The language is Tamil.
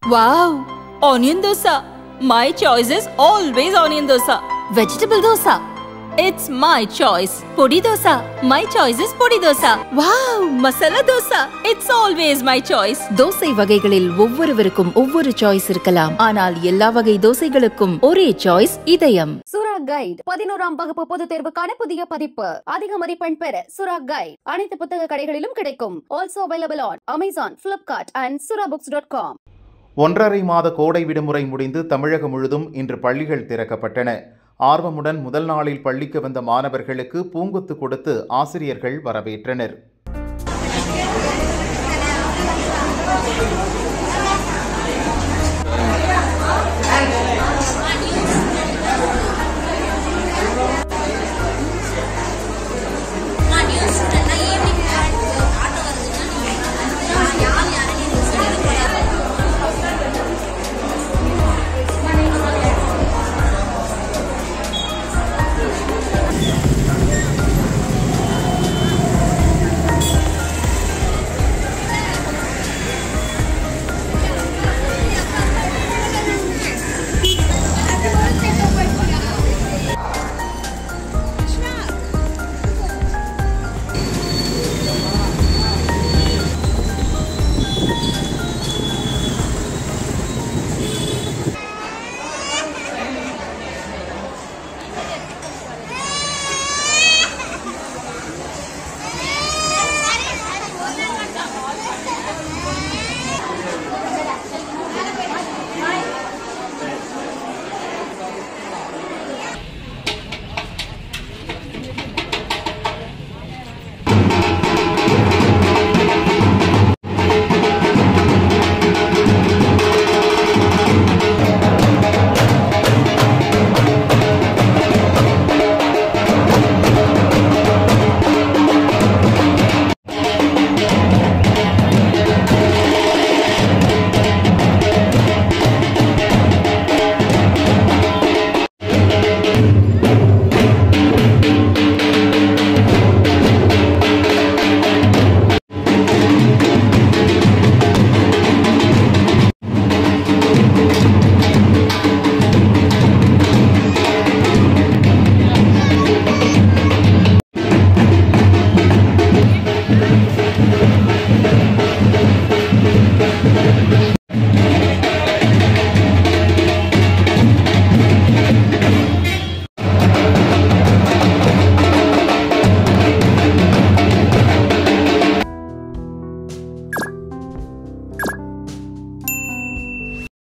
wow onion dosa my choice is always onion dosa vegetable dosa it's my choice podi dosa my choice is podi dosa wow masala dosa it's always my choice dosa வகைகளில் ஒவ்வொருவருக்கும் ஒவ்வொரு சாய்ஸ் இருக்கலாம் ஆனால் எல்லா வகை தோசைகளுக்கும் ஒரே சாய்ஸ் இதயம் சுரா கைட் பதினோராம் வகுப்பு பொதுத் தேர்வுக்கான புதிய பதிப்பு அதிக மதிப்பெண் பெற சுரா கைட் அனைத்து புத்தக கடைகளிலும் கிடைக்கும் also available on Amazon Flipkart and Sura books dot com ஒன்றரை மாத கோடை விடுமுறை முடிந்து தமிழகம் முழுதும் இன்று பள்ளிகள் திறக்கப்பட்டன ஆர்வமுடன் முதல் நாளில் பள்ளிக்கு வந்த மாணவர்களுக்கு பூங்கொத்து கொடுத்து ஆசிரியர்கள் வரவேற்றனர்